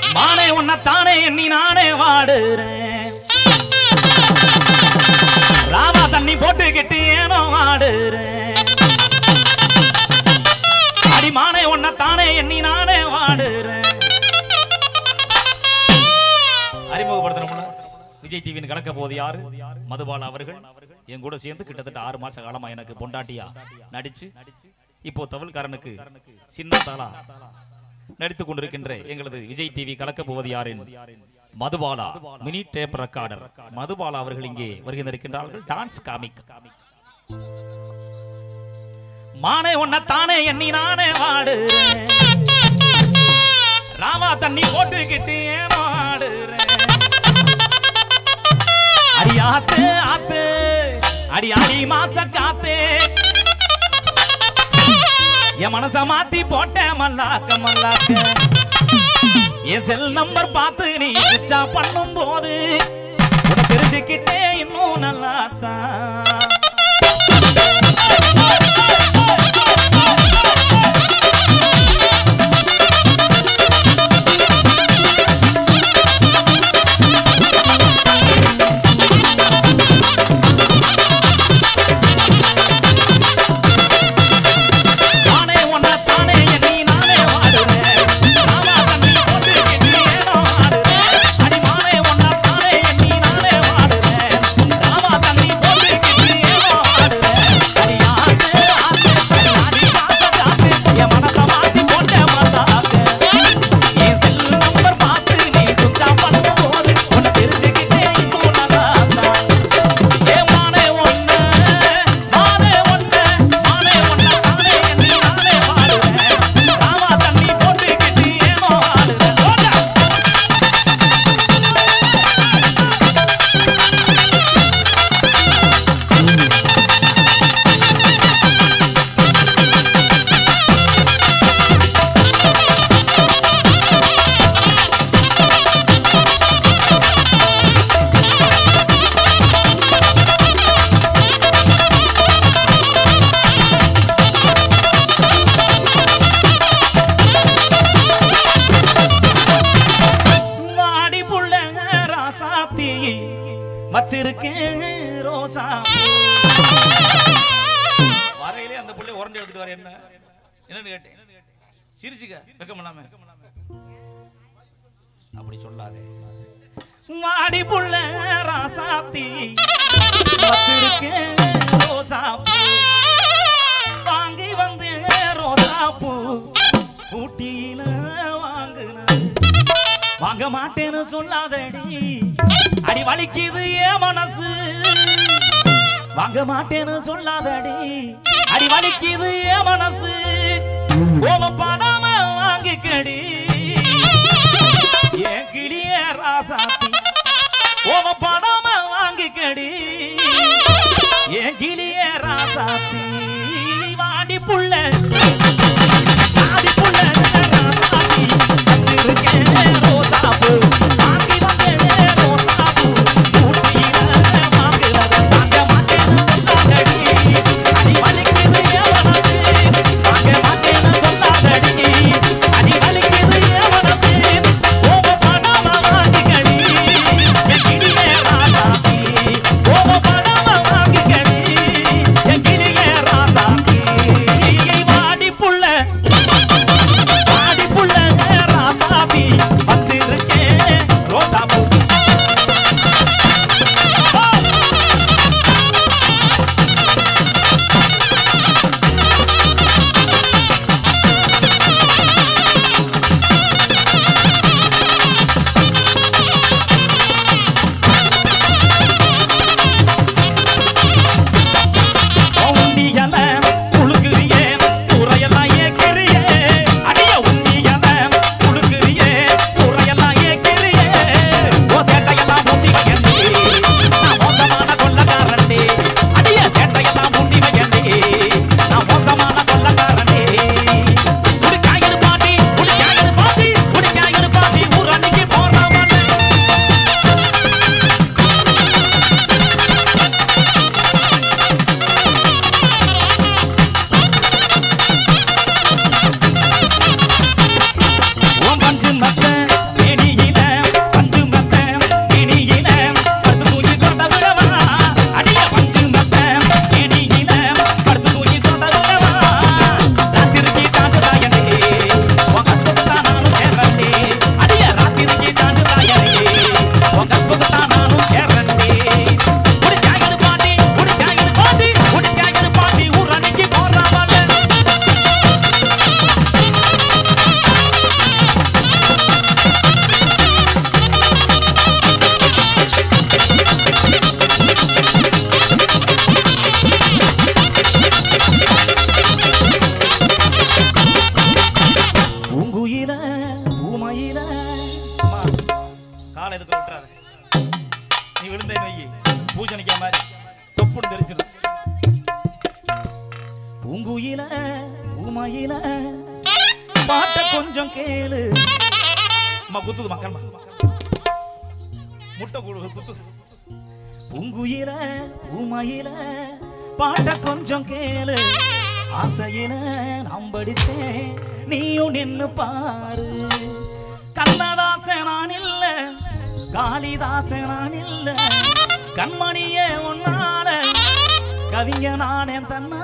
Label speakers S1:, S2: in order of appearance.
S1: மானே உன்னைத்தானே எண்ணி நானே வாடுறேன் ராவா தண்ணி போட்டுக்கிட்டு ஏனோ வாடுறேன் அடிமானே உன்னைத்தானே எண்ணி நானே வாடுறேன் அறிமுகப்படுத்தணும்ல விஜய் டிவின்னு கலக்க போது யாரு மதுபாலா அவர்கள் என் கூட சேர்ந்து கிட்டத்தட்ட ஆறு மாச காலமா எனக்கு பொண்டாட்டியா நடிச்சு இப்போ தவல்காரனுக்கு சின்ன தாளா நடித்துக் கொண்டிருக்கின்ற எங்களது விஜய் டிவி கலக்க போவது யாரின் Madhubala mini tape recorder Madhubala அவர்கள் இங்கே வருகின்றிருக்கின்றார்கள் டான்ஸ் காமிக் மானே உன்னைத்தானே எண்ணி நானே வாடுறேன் ராமா தண்ணி போட்டுக்கிட்டு ஏனோ ஆடுறேன் அடி ஆத்து ஆத்து அடி அடி மாச காத்து என் மனச மாத்தி போட்ட மல்லாக்க மல்லாக்க என் செல் நம்பர் பார்த்து நீ சுவிட்சா பண்ணும் போது உன தெரிஞ்சுக்கிட்டே இன்னும் நல்லாத்தான் நானே உன்னை தானே எண்ணி நானே வாடுறேன் ராமா தண்ணி போட்டு எண்ணி ஏனோ ஆடுறேன் அடிமானே உன்னை தானே எண்ணி நானே வாடுறேன் ராமா தண்ணி போட்டு எண்ணி ஏனோ ஆடுறேன் அடியாத்து ஆத்து அடி அடி காத்த காத்து என் மனச மாத்தி போட்ட மாத்தாக்கு என் செல் நம்பர் பார்த்து நீ சுத்தா பண்ணும் போது உன்னை தெரிஞ்சுக்கிட்டே இன்னும் நல்லா ஏ மானே ஒண்ணு மானே ஒண்ணு மானே ஒண்ணு தானே எண்ணி நானே வாடுறேன் ராமா தண்ணி போட்டுக்கிட்டு ஏனோ ஆடுறேன் போடா வாடி புள்ள ராசாத்தி வச்சிருக்கேன் ரோசா வரையிலே அந்த புள்ளை உரண்டி எடுத்துட்டு வர என்ன என்னன்னு கேட்டேன் சிரிச்சுக்க வெக்கம் இல்லாம அப்படி சொல்லாதே வாடி புள்ள ராசாத்தி வச்சிருக்கேன் ரோசா வாங்கி வந்து ரோசா பூ ஊட்டியில வாங்குன வாங்க மாட்டேன்னு சொல்லாதடி அடி வலிக்குது ஏன் மனசு வாங்க மாட்டேன்னு சொல்லாதடி அடி வலிக்குது ஏன் மனசு ஓம பணம வாங்கிக்கடி என் கிளிய ராசாத்தி ஓம பணம வாங்கிக்கடி என் கிளிய ராசாத்தி வாடி புள்ள ஆடி புள்ள ராசாத்தி வச்சிருக்கேன் ரோசாப்பூ ஆடி வந்தேன் ரோசாப்பூ ஊட்டியில வாங்குறத வாங்க மாட்டேன்னு சொல்லாதடி அடி வலிக்குது என் மனசு வாங்க மாட்டேன்னு சொல்லாதடி அடி வலிக்குது என் மனசு ஓம பணமா வாங்கிக்கடி என் கிளியே ராசாத்தி ஓம பணமா வாங்கிக்கடி என் கிளியே பூங்குயில அம்மா, காலை எதுக்கு விட்டுறாத நீ விழுந்தே நொய்யி பூசணிக்கா மாதிரி தொப்புன்னு தெரிச்சிடும் பூங்குயில பூமயில பாட்ட கொஞ்சம் கேளு அம்மா குத்துது மக்கள் முட்டை குழு குத்து பூங்குயில பூமயில பாட்ட கொஞ்சம் கேளு ஆசையில நாம் படிச்சேன் நீயும் நின்னு பாரு கண்ணதாசன் நான் இல்ல காளிதாசன் நான் இல்ல கண்மணியே உன்னால கவிஞ நானே தன்னால